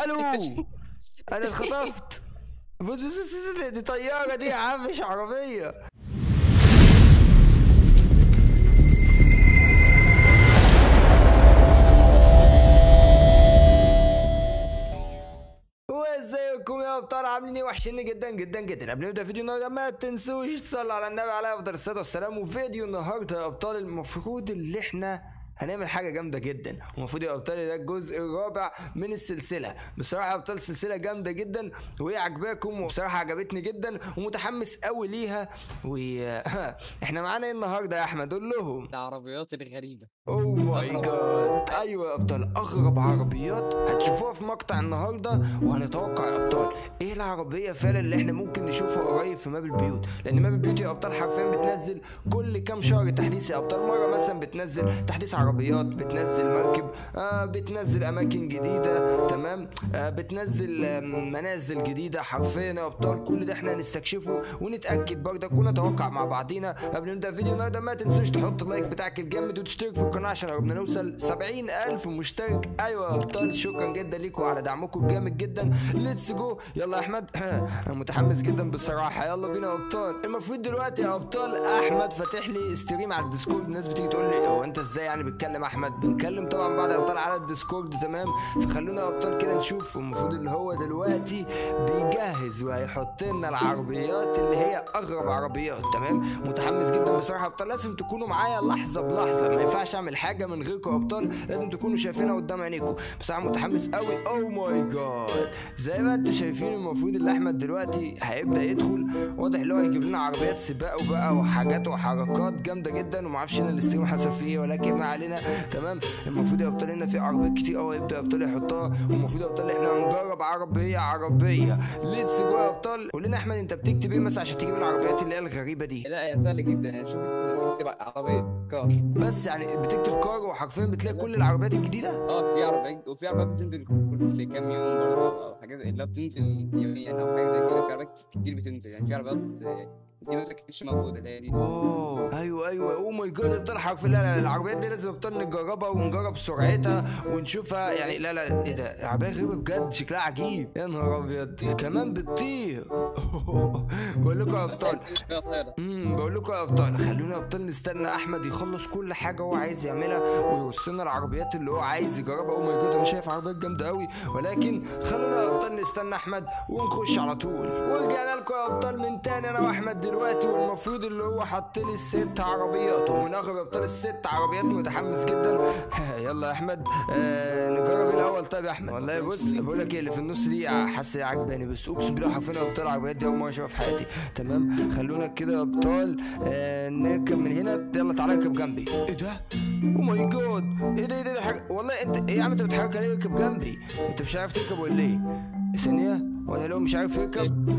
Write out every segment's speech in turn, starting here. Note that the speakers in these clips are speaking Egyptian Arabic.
الو انا اتخطفت بص بص بص دي طياره دي يا عم مش عربيه وازيكم يا ابطال عاملين ايه وحشيني جدا جدا جدا قبل ما نبدا فيديو النهارده ما تنسوش تصلوا على النبي عليه افضل الصلاه والسلام وفيديو النهارده يا ابطال المفروض اللي احنا هنعمل حاجه جامده جدا ومفروض يا ابطال ده الجزء الرابع من السلسله بصراحه يا ابطال السلسله جامده جدا وهي عجباكم وبصراحه عجبتني جدا ومتحمس قوي ليها و احنا معانا ايه النهارده يا احمد قول لهم العربيات الغريبة اوه ماي جاد ايوه يا ابطال اغرب عربيات هتشوفوها في مقطع النهارده وهنتوقع يا ابطال ايه العربيه فعلا اللي احنا ممكن نشوفها قريب في ماب البيوت لان ماب البيوت يا ابطال حرفيا بتنزل كل كام شهر تحديث يا ابطال مره مثلا بتنزل تحديث عربيات بتنزل مركب آه بتنزل اماكن جديده تمام آه بتنزل آه منازل جديده حرفيا يا ابطال كل ده احنا هنستكشفه ونتاكد برضك ونتوقع مع بعضينا قبل ما نبدا الفيديو النهارده ما تنسوش تحط اللايك بتاعك الجامد وتشترك في القناه عشان قربنا نوصل 70 الف مشترك ايوه يا ابطال شكرا جدا ليكم على دعمكم الجامد جدا ليتس جو يلا يا احمد انا متحمس جدا بصراحه يلا بينا يا ابطال المفروض دلوقتي يا ابطال احمد فاتح لي ستريم على الديسكورد الناس بتيجي تقول لي هو انت ازاي يعني بتكلم احمد بنكلم طبعا بعد يا ابطال على الديسكورد تمام فخلونا يا ابطال كده نشوف المفروض اللي هو دلوقتي بيجهز وهيحط لنا العربيات اللي هي اغرب عربيات تمام متحمس جدا بصراحه يا ابطال لازم تكونوا معايا لحظه بلحظه ما ينفعش اعمل حاجه من غيركم يا ابطال لازم تكونوا شايفينها قدام عينيكم بصراحه متحمس قوي او ماي جاد زي ما انتم شايفين المفروض اللي احمد دلوقتي هيبدا يدخل واضح اللي هو هيجيب لنا عربيات سباق وبقى وحاجات وحركات جامده جدا وما اعرفش انا الاستريم حصل فيه ايه ولكن ما علينا تمام المفروض يا ابطال هنا في عربيات كتير قوي يبدا يا ابطال يحطها والمفروض يا ابطال احنا هنجرب عربيه عربيه ليتس جو يا ابطال قول لنا احمد انت بتكتب ايه مثلا عشان تجيب العربيات اللي هي الغريبه دي لا يا سهل جدا يعني شوف انت بتكتب عربية كار بس يعني بتكتب كار وحرفيا بتلاقي كل العربيات الجديده اه في عربيات وفي عربيات بتنزل كل كام يوم برضه او حاجات اللي هو بتنزل يوميا او حاجة زي كده في عربيات كتير بتنزل يعني في عربيات آه، دي مثلا كانتش موجودة اللي هي دي واو ايوه ايوه او ماي جاد ابطال حرفيا لا لا العربيات دي لازم ابطال نجربها ونجرب سرعتها ونشوفها يعني لا لا ايه ده العربيه غريبه بجد شكلها عجيب يا نهار ابيض كمان بتطير بقول لكم يا ابطال فيها طايرة امم بقول لكم يا ابطال خلونا يا ابطال نستنى احمد يخلص كل حاجه هو عايز يعملها ويوصلنا العربيات اللي هو عايز يجربها او ماي جاد انا شايف عربيات جامده قوي ولكن خلونا يا ابطال نستنى احمد ونخش على طول ورجعنا لكم يا ابطال من تاني انا واحمد دلوقتي والمفروض اللي هو حط لي الست عربيات ومن اغرب يا ابطال الست عربيات متحمس جدا يلا يا احمد آه نجرب إيه الاول طيب يا احمد والله بص بقول لك ايه اللي في النص دي حاسه هي عجباني بس اقسم بالله حرفيا يا ابطال العربيات دي اول مره اشوفها في حياتي تمام خلونا كده يا ابطال آه نركب من هنا يلا تعالى اركب جنبي ايه ده او ماي جاد ايه ده ايه ده حاجة. والله انت ايه يا عم انت بتحرك عليه اركب جنبي انت مش عارف تركب ولا ايه ثانيه ولا لو مش عارف يركب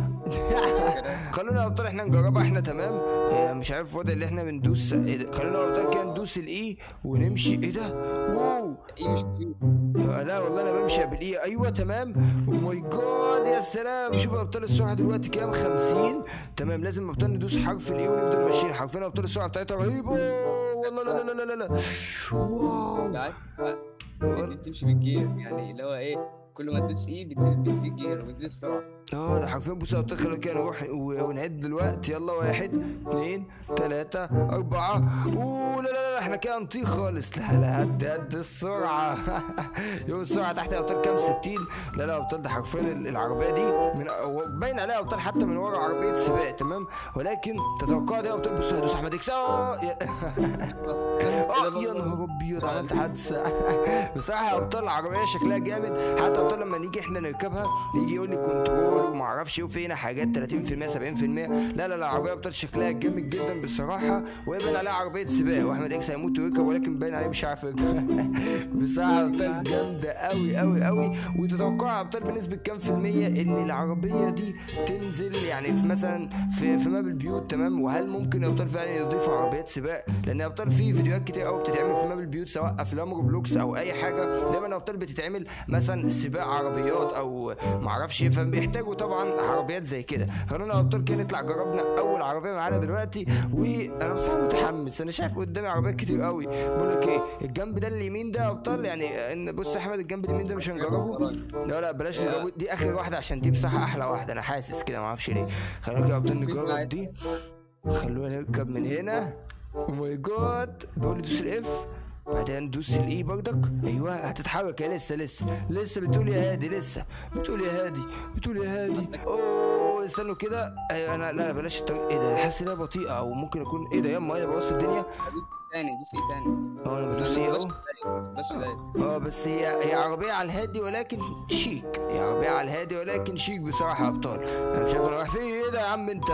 خلونا يا ابطال احنا نجربها احنا تمام اه مش عارف وضع اللي احنا بندوس ايه ده خلونا يا ابطال كده ندوس الاي ونمشي ايه ده واو ايه مش كيوت آه، لا والله انا بمشي بالاي ايوه تمام او ماي جاد يا سلام شوف يا ابطال السرعه دلوقتي كام 50 تمام لازم يا ابطال ندوس حرف الاي ونفضل ماشيين حرفيا يا ابطال السرعه بتاعتها رهيبه والله لا لا لا لا لا واو بالعكس بقى بتمشي بالجير يعني اللي هو ايه كل ما تدوس ايه بت- بتزيد جير وبتزيد السرعة اه ده حرفيا بص يا ابطال خلينا كده نروح و- ونعد دلوقتي يلا واحد اثنين ثلاثة أربعة اوه لا لا لا احنا كده هنطير خالص لا لا هد هد السرعة يوم السرعة تحت يا ابطال كام 60 لا لا يا ابطال ده حرفيا ال- العربية دي من هو باين عليها يا ابطال حتى من ورا عربية سباق تمام ولكن تتوقع ده يا ابطال بصوا هدوس احمد اكس اه يا- اه يا نهار ابيض عملت حادثه بصراحه يا ابطال العربيه شكلها جامد حتى ابطال لما نيجي احنا نركبها يجي يقول لي كنترول وما اعرفش ايه وفينا حاجات 30% 70% لا لا لا العربيه ابطال شكلها جامد جدا بصراحه وهي باين عليها عربيه سباق واحمد اكس هيموت ويركب ولكن باين عليه مش عارف يركب بصراحه يا ابطال جامده قوي قوي قوي وتتوقع يا ابطال بنسبه كام في الميه ان العربيه دي تنزل يعني في مثلا في في ماب البيوت تمام وهل ممكن يا ابطال فعلا يضيفوا عربيات سباق لان يا ابطال في فيديوهات كتير قوي بتتعمل في ماب البيوت سواء افلام روبلوكس او اي حاجه دايما يا ابطال بتتعمل مثلا سباق عربيات او معرفش ايه فبيحتاجوا بيحتاجوا طبعا عربيات زي كده خلونا يا ابطال كده نطلع جربنا اول عربيه معانا دلوقتي وانا بصراحه متحمس انا شايف قدامي عربيات كتير قوي بقول لك ايه الجنب ده اليمين ده يا ابطال يعني ان بص يا احمد الجنب اليمين ده مش هنجربه لا لا بلاش إيه. نجربه دي اخر واحده عشان دي بصراحه احلى واحده انا حاسس كده ما اعرفش ليه خلونا كده يا ابطال نجرب دي خلونا نركب من هنا او ماي جاد بقول لي دوس الاف بعدين ندوس الاي برضك ايوه هتتحرك يا لسه لسه لسه بتقول يا هادي لسه بتقول يا هادي بتقول يا هادي اوه استنوا كده أيوة انا لا لا بلاش الطريق ايه ده حاسس انها بطيئه او ممكن اكون ايه ده ياما انا بوظت الدنيا دوس تاني دوس ايه تاني اه انا بدوس ايه اهو دوس زايد اه بس هي هي عربية على الهادي ولكن شيك هي عربية على الهادي ولكن شيك بصراحة يا ابطال انا مش عارف انا رايح فين ايه ده يا عم انت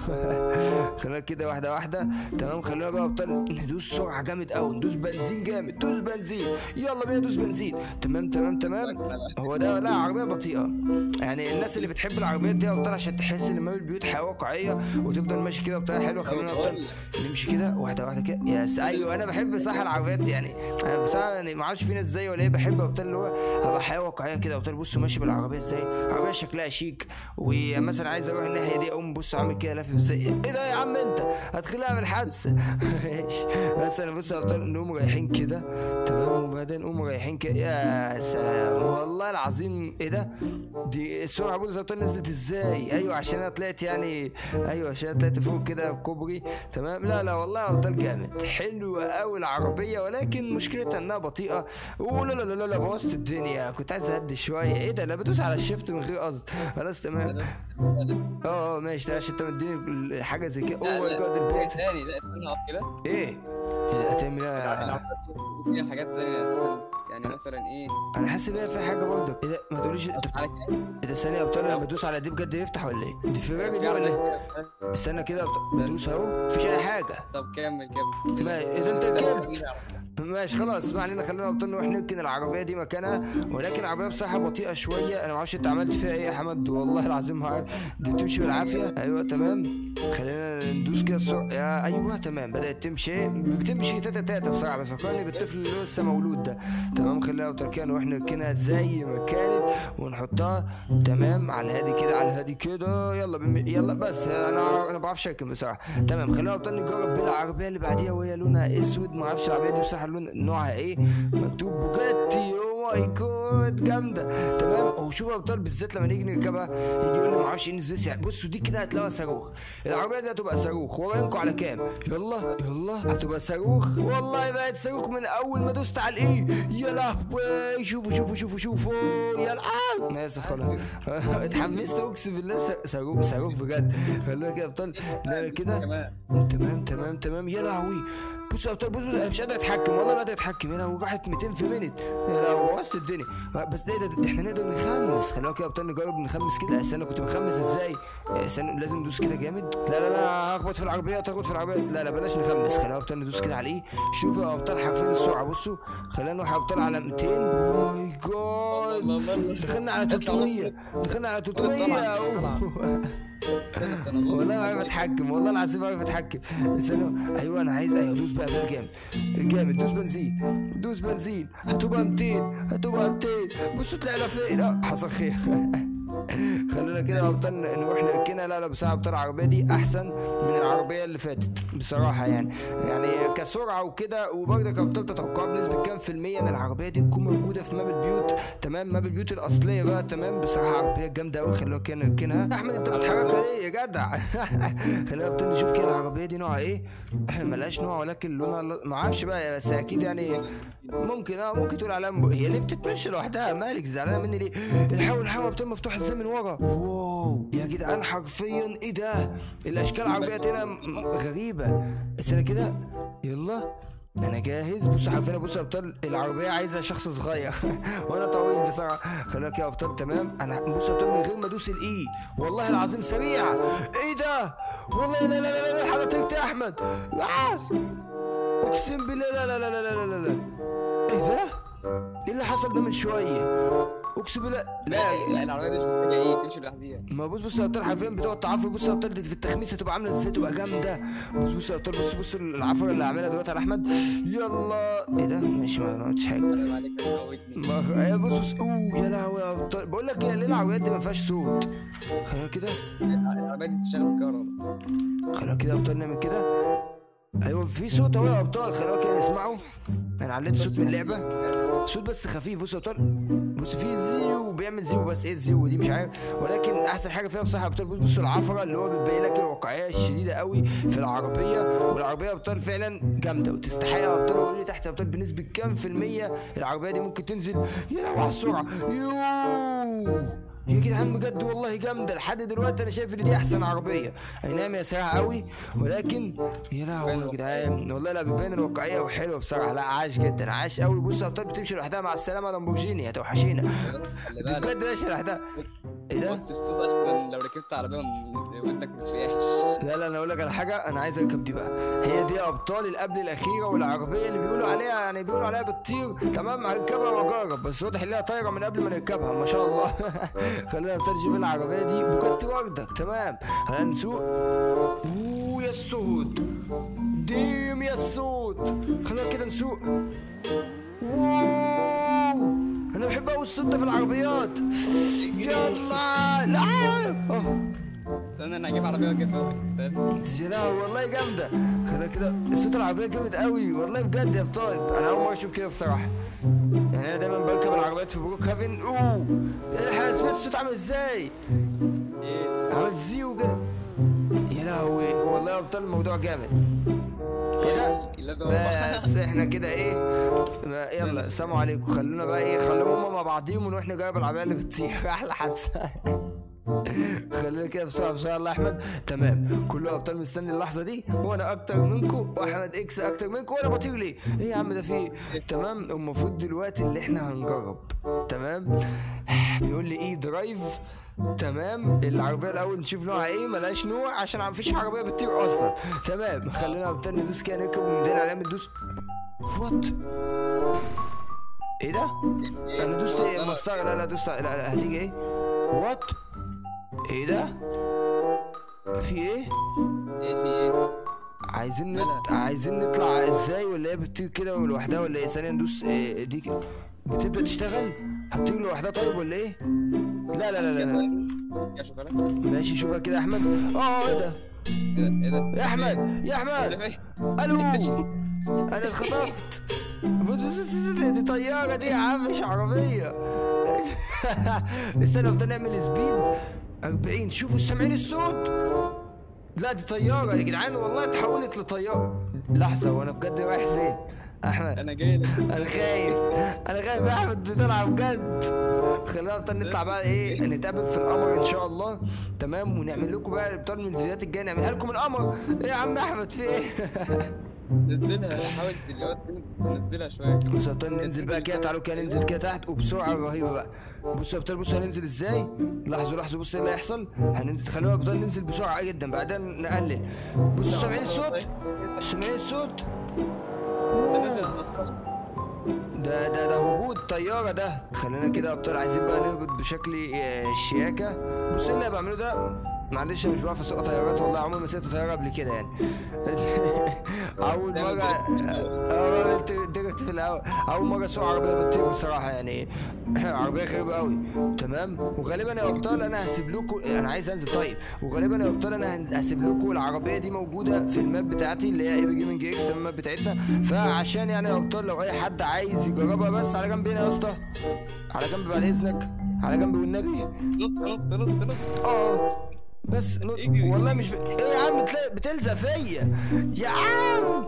خلينا كده واحدة واحدة تمام خلينا بقى يا ابطال ندوس سرعة جامد قوي ندوس بنزين جامد دوس بنزين يلا بينا دوس بنزين تمام تمام تمام هو ده لا عربية بطيئة يعني الناس اللي بتحب العربيات دي يا ابطال عشان تحس ان ماب البيوت حياة واقعية وتفضل ماشي كده بطريقة حلوة خلينا يا ابطال نمشي كده واحدة واحدة كده يا س- ايوه انا بحب صح العربيات دي يعني انا بصراحة يعني ما اعرفش في ناس زيي ولا ايه بحب ابطال اللي هو هبقى حياة واقعية كده ابطال بصوا ماشي بالعربية ازاي عربية شكلها شيك ومثلا عايز اروح الناحية دي اقوم بص عامل كده لافف ازاي ايه ده يا عم انت هتخليها من الحادثة ماشي مثلا بص يا ابطال نقوم رايحين كده تمام وبعدين نقوم رايحين كده يا سلام والله العظيم ايه ده دي السرعة بص يا ابطال نزلت ازاي ايوه عشان انا طلعت يعني ايوه عشان أنا طلعت فوق كده كوبري تمام لا لا والله يا ابطال جامد حلوة قوي العربية ولكن مشكلتها انها بطيئة ولا لا لا لا لا بوظت الدنيا كنت عايز اهدي شوية ايه ده انا بدوس على الشيفت من غير قصد خلاص تمام اه اه ماشي ده عشان انت مديني حاجة زي كده اوه ماي جاد البيت تاني لا استنى اقف كده ايه ايه ده هتعمل ايه العربيات فيها حاجات تانية يعني مثلا ايه انا حاسس ان هي في حاجه برضه ايه ده ما تقوليش انت بت- على كده ايه ده ثانيه يا ابطال لما بدوس على دي بجد يفتح ولا ايه دي فيراري دي ولا ايه استنى كده يا أبطال. بدوس اهو مفيش اي حاجه طب كمل كمل ما ايه ده انت ركبت ماشي خلاص ما علينا خلينا ابطال نروح نركن العربيه دي مكانها ولكن العربيه بصراحه بطيئه شويه انا ما اعرفش انت عملت فيها ايه يا حمد والله العظيم ما عارف دي بتمشي بالعافيه ايوه تمام خلينا ندوس كده السرعه يا ايوه تمام بدات تمشي بتمشي تاتا تاتا بصراحه بس فكرني بالطفل اللي هو لسه مولود ده تمام خلينا ابطال كده نروح نركنها زي ما كانت ونحطها تمام على الهادي كده على الهادي كده يلا بم... يلا بس انا انا ما بعرفش اركن بصراحه تمام خلينا ابطال نجرب بالعربيه اللي بعديها وهي لونها اسود ما اعرفش العربيه دي بصراحه لون نوعها ايه مكتوب بوجاتي او ماي جاد جامده تمام هو شوف يا ابطال بالذات لما نيجي نركبها يجي يقول لي ما اعرفش ايه نسبتها يعني بصوا دي كده هتلاقوها صاروخ العربيه دي هتبقى صاروخ وراينكم على كام يلا يلا هتبقى صاروخ والله بقت صاروخ من اول ما دوست على الاي يا لهوي شوفوا شوفوا شوفوا شوفوا يا العب انا اسف خلاص اتحمست اقسم بالله س- صاروخ صاروخ بجد خلونا كده يا ابطال نعمل كده كمان تمام تمام تمام يا لهوي بص يا ابطال بص بص انا مش قادر اتحكم والله ما قادر اتحكم يا لهوي راحت 200 في مينت يا لهوي بوظت الدنيا بس ده, ده, ده احنا نقدر نخمس خلينا كده يا ابطال نجرب نخمس كده استنى كنت بخمس ازاي استنى لازم ندوس كده جامد لا لا لا هخبط في العربيات هخبط في العربيات لا لا بلاش نخمس خلينا يا ابطال ندوس كده على ايه شوفوا يا ابطال حرفيا السرعه بصوا خلينا نروح يا ابطال على 200 او ماي جاد دخلنا على 300 دخلنا على 300 أوه. والله ما عارف اتحكم والله العظيم ما عارف اتحكم استنى ايوه انا عايز ايوه دوس بقى بقى جامد جامد دوس بنزين دوس بنزين هتبقى 200 هتبقى 200 بصوا طلعنا فين اه حصل خير خلينا كده يا ابطال نروح نركنها لا لا بصراحه ابطال العربيه دي احسن من العربيه اللي فاتت بصراحه يعني يعني كسرعه وكده وبرضك يا ابطال تتوقعوا بنسبه كام في الميه ان العربيه دي تكون موجوده في ماب البيوت تمام ماب البيوت الاصليه بقى تمام بصراحه عربيه جامده قوي خلونا كده نركنها احمد انت بتحركها ليه يا جدع خلينا يا ابطال نشوف كده العربيه دي نوعها ايه ملهاش نوع ولكن لونها ل- ما اعرفش بقى بس اكيد يعني ممكن اه ممكن تقول عليها مب... هي ليه بتتمشي لوحدها مالك زعلانه مني ليه الحاول الحاول يا ابطال مفتوح ازاي من ورا واو يا جدعان حرفيا ايه ده الاشكال العربيات هنا م- غريبه استنى كده يلا انا جاهز بص حرفيا بص يا ابطال العربيه عايزه شخص صغير وانا طويل بصراحه خليك يا ابطال تمام انا بص يا ابطال من غير ما ادوس الاي والله العظيم سريع ايه ده والله لا لا لا لا الحلقه طريقتي يا احمد آه! اقسم بالله لا لا لا لا لا لا لا لا ايه ده ايه اللي حصل ده من شويه اقسم بالله لا لا العربيه دي مش محتاجه ايه تمشي لوحدها ما بص بص يا ابطال حرفيا بتقعد تعفر بص يا ابطال دي في التخميس هتبقى عامله ازاي تبقى جامده بص بص يا ابطال بص بص العفره اللي هعملها دلوقتي على احمد يلا ايه ده ماشي ما ما عملتش حاجه حرام عليك موتني ما ايه بص بص اوه يا لهوي يا ابطال بقول لك ايه ليه العربيات دي ما فيهاش صوت خلينا كده العربيه دي بتشتغل بالكهرباء خلينا كده يا ابطال نعمل كده ايوه في صوت اهو يا ابطال خلينا كده نسمعه انا عليت صوت من اللعبه صوت بس خفيف بص يا ابطال بص في زيو بيعمل زيو بس ايه الزيو دي مش عارف ولكن احسن حاجه فيها بصراحه يا ابطال بص بصوا العفره اللي هو بتبين لك الواقعيه الشديده قوي في العربيه والعربيه يا ابطال فعلا جامده وتستحق يا ابطال قولوا لي تحت يا ابطال بنسبه كام في الميه العربيه دي ممكن تنزل يا لهوي على السرعه يوه يا جدعان بجد والله جامده لحد دلوقتي انا شايف ان دي احسن عربيه اي نعم هي سريعه قوي ولكن يا لهوي يا جدعان والله لا بتبين الواقعيه وحلوه بصراحه لا عاش جدا عاش قوي بص يا ابطال بتمشي لوحدها مع السلامه لامبورجيني هتوحشينا خلي بالك بجد ماشي لوحدها ايه ده؟ وطي الصوت عشان لو ركبت عربيه ودنك مش وحش لا لا انا اقول لك على حاجه انا عايز اركب دي بقى هي دي ابطال اللي قبل الاخيره والعربيه اللي بيقولوا عليها يعني بيقولوا عليها بتطير تمام هركبها واجرب بس واضح انها طايره من قبل ما نركبها ما شاء الله خلينا ابطال نشوف العربيه دي بجد ورده تمام هنسوق اوه يا الصوت ديم يا الصوت خلينا كده نسوق واو انا بحب قوي الصوت ده في العربيات يلا لا أوه. استنى انا هجيب عربيه واجيبها فاهم يا لهوي والله جامدة خلينا كده صوت العربية جامد قوي والله بجد يا ابطال أنا أول مرة أشوف كده بصراحة يعني أنا دايما بركب العربيات في بروك هافن أوه الحق سمعت الصوت عامل إزاي ايه عامل زيو كده يا لهوي والله يا ابطال الموضوع جامد ايه ده لا ده بس احنا كده ايه ما- يلا سلام عليكم خلونا بقى ايه خلوهم هما مع بعضيهم ونروح نجرب العربيه اللي بتطير احلى حادثه خلينا كده بسرعه بسرعه الله احمد تمام كله ابطال مستني اللحظه دي وانا اكتر منكم واحمد اكس اكتر منكم وانا بطير ليه ايه يا عم ده في إيه؟ تمام المفروض دلوقتي اللي احنا هنجرب تمام بيقول لي ايه درايف تمام العربيه الاول نشوف نوعها ايه ملهاش نوع عشان مفيش عربيه بتطير اصلا تمام خلينا ابطال ندوس كده نركب وندينا عليها ندوس وات ايه ده انا دوست ايه مسطره لا لا دوست لا لا هتيجي ايه وات ايه ده في ايه ايه في ايه عايزين لا، نط... عايزين نطلع ازاي ولا هي بتطير كده لوحدها ولا ايه ثانيه ندوس إيه دي كده بتبدا تشتغل هتطير لوحدها طيب ولا ايه لا لا لا لا, لا. يا شوف بالك ماشي شوفها كده يا احمد اه ايه ده ايه ده ايه ده يا احمد يا إيه احمد ده؟ إيه الو انا اتخطفت بص بص بص بص دي طياره دي يا عم مش عربيه استنى افضل نعمل سبيد 40 شوفوا سامعين الصوت لا دي طياره يا جدعان والله اتحولت لطياره لحظه وانا بجد رايح فين احمد انا جاي لك انا خايف انا خايف يا احمد دي طالعه بجد خلينا ابطال نطلع بقى ايه نتقابل في القمر ان شاء الله تمام ونعمل لكم بقى ابطال من الفيديوهات الجايه نعملها لكم القمر ايه يا عم احمد في ايه نزلها حاول اللي هو تنزلها شويه بصوا يا ابطال ننزل بقى كده تعالوا كده ننزل كده تحت وبسرعه رهيبه بقى بصوا يا ابطال بصوا هننزل ازاي لحظوا لحظوا بصوا ايه اللي هيحصل هننزل خلونا يا ابطال ننزل بسرعه جدا بعدين نقلل بصوا سامعين الصوت سامعين الصوت ده ده ده هبوط طياره ده خلينا كده يا ابطال عايزين بقى نهبط بشكل آه، شياكه بصوا ايه اللي بعمله ده معلش أنا مش بعرف اسوق طيارات والله عمري ما سوقت طياره قبل كده يعني اول مره اه عملت درت في الاول اول مره اسوق عربيه بتطير بصراحه يعني عربيه غريبه قوي تمام وغالبا يا ابطال انا هسيب لكم انا عايز انزل طيب وغالبا يا ابطال انا هنز- هسيب لكم العربيه دي موجوده في الماب بتاعتي اللي هي اي بي جيمنج اكس تمام الماب بتاعتنا فعشان يعني يا ابطال لو اي حد عايز يجربها بس على جنب هنا يا اسطى على جنب بعد اذنك على جنب والنبي نط نط نط نط اه بس نط اجري. والله مش ب... ايه يا عم بتلا- بتلزق فيا يا عم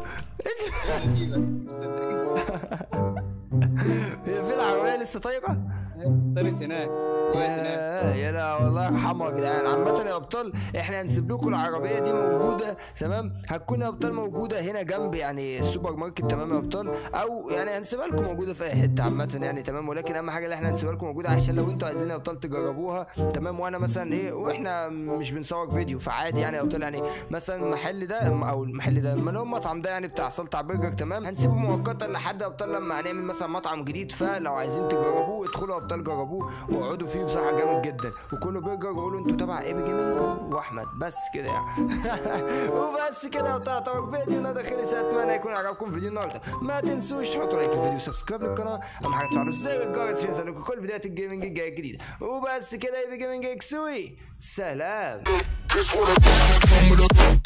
هي في العربيه لسه طايره طرت هناك طرت هناك لا يا لا والله يرحمه يا جدعان عامة يا ابطال احنا هنسيب لكم العربية دي موجودة تمام هتكون يا ابطال موجودة هنا جنب يعني السوبر ماركت تمام يا ابطال او يعني هنسيبها لكم موجودة في اي حتة عامة يعني تمام ولكن اهم حاجة اللي احنا هنسيبها لكم موجودة عشان لو انتوا عايزين يا ابطال تجربوها تمام وانا مثلا ايه واحنا مش بنصور فيديو فعادي يعني يا ابطال يعني مثلا المحل ده او المحل ده اللي هو المطعم ده يعني بتاع سلطع برجر تمام هنسيبه مؤقتا لحد يا ابطال لما هنعمل مثلا مطعم جديد فلو عايزين تجربوه ادخلوا يا ابطال جربوه واقعدوا فيه بصراحه جامد جدا وكلوا برجر وقولوا انتوا تبع ايبي جيمنج واحمد بس كده يعني وبس كده يا ابطال اعتبر فيديو النهارده خلص اتمنى يكون عجبكم فيديو النهارده ما تنسوش تحطوا لايك الفيديو سبسكرايب للقناه اهم حاجه تفعلوا زر الجرس عشان يوصلكم كل فيديوهات الجيمنج الجايه الجديده وبس كده ايبي جيمنج اكسوي سلام This what I'm